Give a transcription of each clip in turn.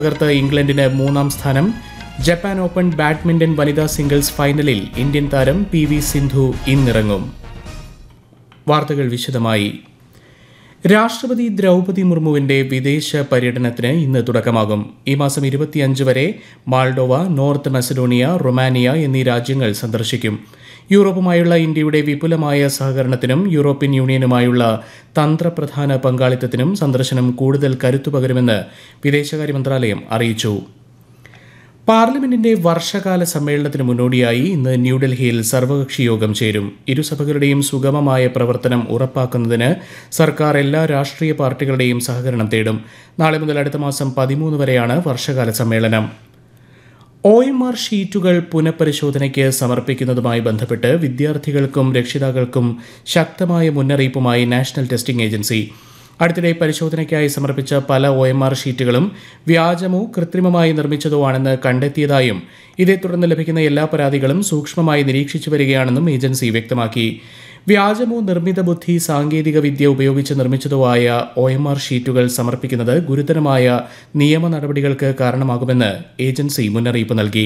തകർത്ത് ഇംഗ്ലണ്ടിന് മൂന്നാം സ്ഥാനം ജപ്പാൻ ഓപ്പൺ ബാഡ്മിന്റൺ വനിതാ സിംഗിൾസ് ഫൈനലിൽ ഇന്ത്യൻ താരം പി വി സിന്ധു ഇന്നിറങ്ങും വാർത്തകൾ വിശദമായി രാഷ്ട്രപതി ദ്രൗപതി മുർമുവിന്റെ വിദേശ പര്യടനത്തിന് ഇന്ന് തുടക്കമാകും ഈ മാസം ഇരുപത്തിയഞ്ച് വരെ മാൾഡോവ നോർത്ത് മെസഡോണിയ റൊമാനിയ എന്നീ രാജ്യങ്ങൾ സന്ദർശിക്കും യൂറോപ്പുമായുള്ള ഇന്ത്യയുടെ വിപുലമായ സഹകരണത്തിനും യൂറോപ്യൻ യൂണിയനുമായുള്ള തന്ത്രപ്രധാന പങ്കാളിത്തത്തിനും സന്ദർശനം കൂടുതൽ കരുത്തു പകരുമെന്ന് വിദേശകാര്യ മന്ത്രാലയം അറിയിച്ചു പാർലമെന്റിന്റെ വർഷകാല സമ്മേളനത്തിന് മുന്നോടിയായി ഇന്ന് ന്യൂഡൽഹിയിൽ സർവകക്ഷി യോഗം ചേരും ഇരുസഭകളുടെയും സുഗമമായ പ്രവർത്തനം ഉറപ്പാക്കുന്നതിന് സർക്കാർ എല്ലാ രാഷ്ട്രീയ പാർട്ടികളുടെയും സഹകരണം തേടും നാളെ മുതൽ അടുത്ത മാസം പതിമൂന്ന് വരെയാണ് വർഷകാല സമ്മേളനം ഒ എം ആർ ഷീറ്റുകൾ പുനഃപരിശോധനയ്ക്ക് സമർപ്പിക്കുന്നതുമായി ബന്ധപ്പെട്ട് വിദ്യാർത്ഥികൾക്കും രക്ഷിതാക്കൾക്കും ശക്തമായ മുന്നറിയിപ്പുമായി നാഷണൽ ടെസ്റ്റിംഗ് ഏജൻസി അടുത്തിടെ പരിശോധനയ്ക്കായി സമർപ്പിച്ച പല ഒ എം ആർ ഷീറ്റുകളും വ്യാജമോ കൃത്രിമമായി നിർമ്മിച്ചതോ ആണെന്ന് കണ്ടെത്തിയതായും ഇതേ തുടർന്ന് ലഭിക്കുന്ന എല്ലാ പരാതികളും സൂക്ഷ്മമായി നിരീക്ഷിച്ചു വരികയാണെന്നും ഏജൻസി വ്യക്തമാക്കി വ്യാജമോ നിർമ്മിത ബുദ്ധി സാങ്കേതിക വിദ്യ ഉപയോഗിച്ച് നിർമ്മിച്ചതോ ആയ ഒ എം ആർ ഷീറ്റുകൾ സമർപ്പിക്കുന്നത് ഗുരുതരമായ നിയമ നടപടികൾക്ക് കാരണമാകുമെന്ന് ഏജൻസി മുന്നറിയിപ്പ് നൽകി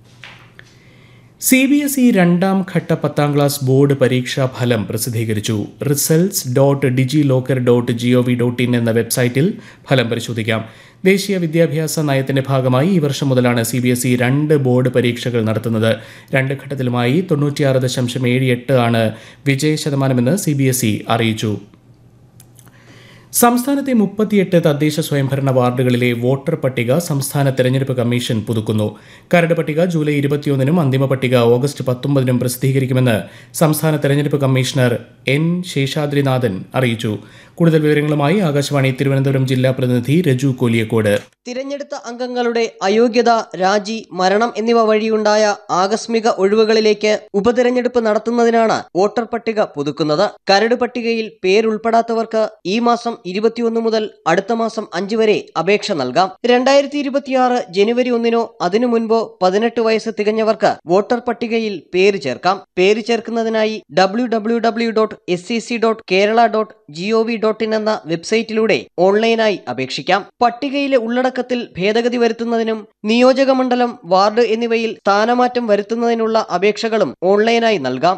സി ബി എസ് ഇ രണ്ടാം ഘട്ട പത്താം ക്ലാസ് ബോർഡ് പരീക്ഷാ ഫലം പ്രസിദ്ധീകരിച്ചു results dot digilocker dot G O V dot in എന്ന വെബ്സൈറ്റിൽ ഫലം പരിശോധിക്കാം ദേശീയ വിദ്യാഭ്യാസ നയത്തിന്റെ ഭാഗമായി ഈ വർഷം മുതലാണ് സി ബി എസ് ഇ രണ്ട് ബോർഡ് പരീക്ഷകൾ നടത്തുന്നത് രണ്ട് ഘട്ടത്തിലുമായി തൊണ്ണൂറ്റിയാറ് ദശാംശം ഏഴ് എട്ട് ആണ് വിജയ ശതമാനമെന്ന് സി ബി എസ് ഇ അറിയിച്ചു സംസ്ഥാനത്തെ മുപ്പത്തിയെട്ട് തദ്ദേശ സ്വയംഭരണ വാർഡുകളിലെ വോട്ടർ പട്ടിക സംസ്ഥാന തെരഞ്ഞെടുപ്പ് കമ്മീഷൻ പുതുക്കുന്നു കരട് പട്ടിക ജൂലൈ ഇരുപത്തിയൊന്നിനും അന്തിമ പട്ടിക ഓഗസ്റ്റ് പത്തൊമ്പതിനും പ്രസിദ്ധീകരിക്കുമെന്ന് സംസ്ഥാന തെരഞ്ഞെടുപ്പ് കമ്മീഷണർ എൻ ശേഷാദ്രിനാഥൻ അറിയിച്ചു കൂടുതൽ വിവരങ്ങളുമായി ആകാശവാണി തിരുവനന്തപുരം ജില്ലാ പ്രതിനിധി രജു കോലിയക്കോട് തിരഞ്ഞെടുത്ത അംഗങ്ങളുടെ അയോഗ്യത രാജി മരണം എന്നിവ വഴിയുണ്ടായ ആകസ്മിക ഒഴിവുകളിലേക്ക് ഉപതിരഞ്ഞെടുപ്പ് നടത്തുന്നതിനാണ് വോട്ടർ പട്ടിക പുതുക്കുന്നത് കരട് പട്ടികയിൽ പേരുൾപ്പെടാത്തവർക്ക് ഈ മാസം ഇരുപത്തിയൊന്ന് മുതൽ അടുത്ത മാസം അഞ്ച് വരെ അപേക്ഷ നൽകാം രണ്ടായിരത്തി ഇരുപത്തിയാറ് ജനുവരി ഒന്നിനോ അതിനു മുൻപോ പതിനെട്ട് വയസ്സ് തികഞ്ഞവർക്ക് വോട്ടർ പട്ടികയിൽ പേര് ചേർക്കാം പേര് ചേർക്കുന്നതിനായി W W W dot S C C dot Kerala dot G O V dot in എന്ന വെബ്സൈറ്റിലൂടെ ഓൺലൈനായി അപേക്ഷിക്കാം പട്ടികയിലെ ഉള്ളടക്കത്തിൽ ഭേദഗതി വരുത്തുന്നതിനും നിയോജക മണ്ഡലം വാർഡ് എന്നിവയിൽ സ്ഥാനമാറ്റം വരുത്തുന്നതിനുള്ള അപേക്ഷകളും ഓൺലൈനായി നൽകാം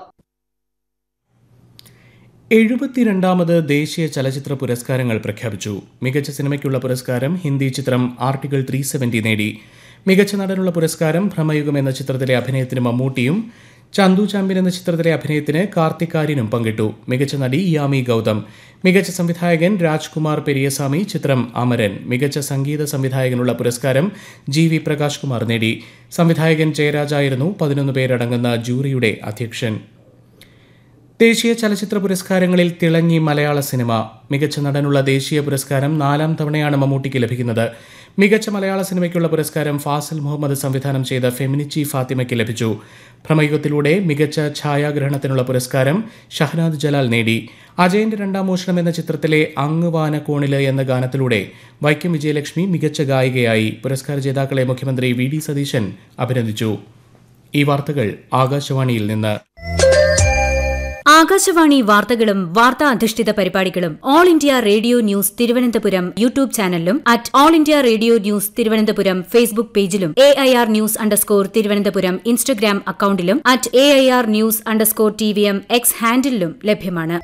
എഴുപത്തിരണ്ടാമത് ദേശീയ ചലച്ചിത്ര പുരസ്കാരങ്ങൾ പ്രഖ്യാപിച്ചു മികച്ച സിനിമയ്ക്കുള്ള പുരസ്കാരം ഹിന്ദി ചിത്രം ആർട്ടിക്കിൾ ത്രീ സെവന്റി നേടി മികച്ച നടനുള്ള പുരസ്കാരം ഭ്രമയുഗം എന്ന ചിത്രത്തിലെ അഭിനയത്തിന് മമ്മൂട്ടിയും ചന്തു ചാമ്പ്യൻ എന്ന ചിത്രത്തിലെ അഭിനയത്തിന് കാർത്തികാര്യനും പങ്കിട്ടു മികച്ച നടി യാമി ഗൗതം മികച്ച സംവിധായകൻ രാജ്കുമാർ പെരിയസ്വാമി ചിത്രം അമരൻ മികച്ച സംഗീത സംവിധായകനുള്ള പുരസ്കാരം ജി വി പ്രകാശ് കുമാർ നേടി സംവിധായകൻ ജയരാജായിരുന്നു പതിനൊന്ന് പേരടങ്ങുന്ന ജൂറിയുടെ അധ്യക്ഷൻ ദേശീയ ചലച്ചിത്ര പുരസ്കാരങ്ങളിൽ തിളങ്ങി മലയാള സിനിമ മികച്ച നടനുള്ള ദേശീയ പുരസ്കാരം നാലാം തവണയാണ് മമ്മൂട്ടിക്ക് ലഭിക്കുന്നത് മികച്ച മലയാള സിനിമയ്ക്കുള്ള പുരസ്കാരം ഫാസിൽ മുഹമ്മദ് സംവിധാനം ചെയ്ത ഫെമിനിച്ചി ഫാത്തിമയ്ക്ക് ലഭിച്ചു ഭ്രമയുഗത്തിലൂടെ മികച്ച ഛായാഗ്രഹണത്തിനുള്ള പുരസ്കാരം ഷഹനാദ് ജലാൽ നേടി അജയന്റെ രണ്ടാം മോഷണം എന്ന ചിത്രത്തിലെ അങ്ങ് വാനക്കോണില് എന്ന ഗാനത്തിലൂടെ വൈക്കം വിജയലക്ഷ്മി മികച്ച ഗായികയായി പുരസ്കാര ജേതാക്കളെ മുഖ്യമന്ത്രി വി ഡി സതീശൻ അഭിനന്ദിച്ചു ഈ വാർത്തകൾ ആകാശവാണിയിൽ നിന്ന് ആകാശവാണി വാർത്തകളും വാർത്താ അധിഷ്ഠിത പരിപാടികളും All India Radio news Thiruvananthapuram YouTube ചാനലിലും at All India Radio news Thiruvananthapuram Facebook പേജിലും A I R news underscore Thiruvananthapuram Instagram അക്കൌണ്ടിലും at A I R news underscore T V M X ഹാൻഡിലും ലഭ്യമാണ്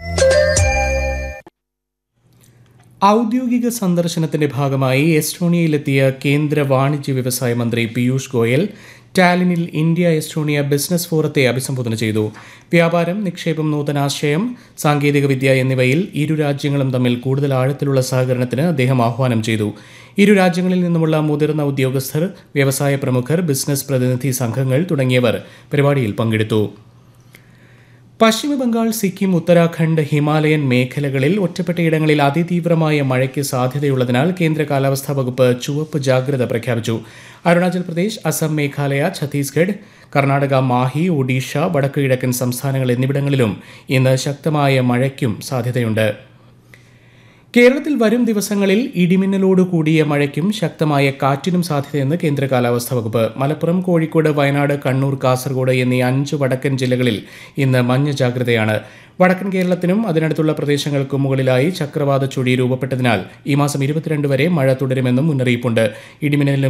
ഔദ്യോഗിക സന്ദർശനത്തിന്റെ ഭാഗമായി എസ്റ്റോണിയയിലെത്തിയ കേന്ദ്ര വാണിജ്യ വ്യവസായ മന്ത്രി പീയൂഷ് ഗോയൽ ടാലിനിൽ ഇന്ത്യ എസ്റ്റോണിയ ബിസിനസ് ഫോറത്തെ അഭിസംബോധന ചെയ്തു വ്യാപാരം നിക്ഷേപം നൂതനാശയം സാങ്കേതികവിദ്യ എന്നിവയിൽ ഇരു രാജ്യങ്ങളും തമ്മിൽ കൂടുതൽ ആഴത്തിലുള്ള സഹകരണത്തിന് അദ്ദേഹം ആഹ്വാനം ചെയ്തു ഇരു രാജ്യങ്ങളിൽ നിന്നുമുള്ള മുതിർന്ന ഉദ്യോഗസ്ഥർ വ്യവസായ പ്രമുഖർ ബിസിനസ് പ്രതിനിധി സംഘങ്ങൾ തുടങ്ങിയവർ പരിപാടിയിൽ പങ്കെടുത്തു പശ്ചിമബംഗാൾ സിക്കിം ഉത്തരാഖണ്ഡ് ഹിമാലയൻ മേഖലകളിൽ ഒറ്റപ്പെട്ടയിടങ്ങളിൽ അതിതീവ്രമായ മഴയ്ക്ക് സാധ്യതയുള്ളതിനാൽ കേന്ദ്ര കാലാവസ്ഥാ വകുപ്പ് ചുവപ്പ് ജാഗ്രത പ്രഖ്യാപിച്ചു അരുണാചൽ പ്രദേശ് അസം മേഘാലയ ഛത്തീസ്ഗഡ് കർണാടക മാഹി ഒഡീഷ വടക്കു കിഴക്കൻ സംസ്ഥാനങ്ങൾ എന്നിവിടങ്ങളിലും ഇന്ന് ശക്തമായ മഴയ്ക്കും സാധ്യതയുണ്ട് കേരളത്തിൽ വരും ദിവസങ്ങളിൽ ഇടിമിന്നലോട് കൂടിയ മഴയ്ക്കും ശക്തമായ കാറ്റിനും സാധ്യതയെന്ന് കേന്ദ്ര കാലാവസ്ഥാ വകുപ്പ് മലപ്പുറം കോഴിക്കോട് വയനാട് കണ്ണൂർ കാസർഗോഡ് എന്നീ അഞ്ച് വടക്കൻ ജില്ലകളിൽ ഇന്ന് മഞ്ഞ ജാഗ്രതയാണ് വടക്കൻ കേരളത്തിനും അതിനടുത്തുള്ള പ്രദേശങ്ങൾക്കും മുകളിലായി ചക്രവാത ചുഴി രൂപപ്പെട്ടതിനാൽ ഈ മാസം ഇരുപത്തിരണ്ട് വരെ മഴ തുടരുമെന്നും മുന്നറിയിപ്പുണ്ട് ഇടിമിന്നലിനും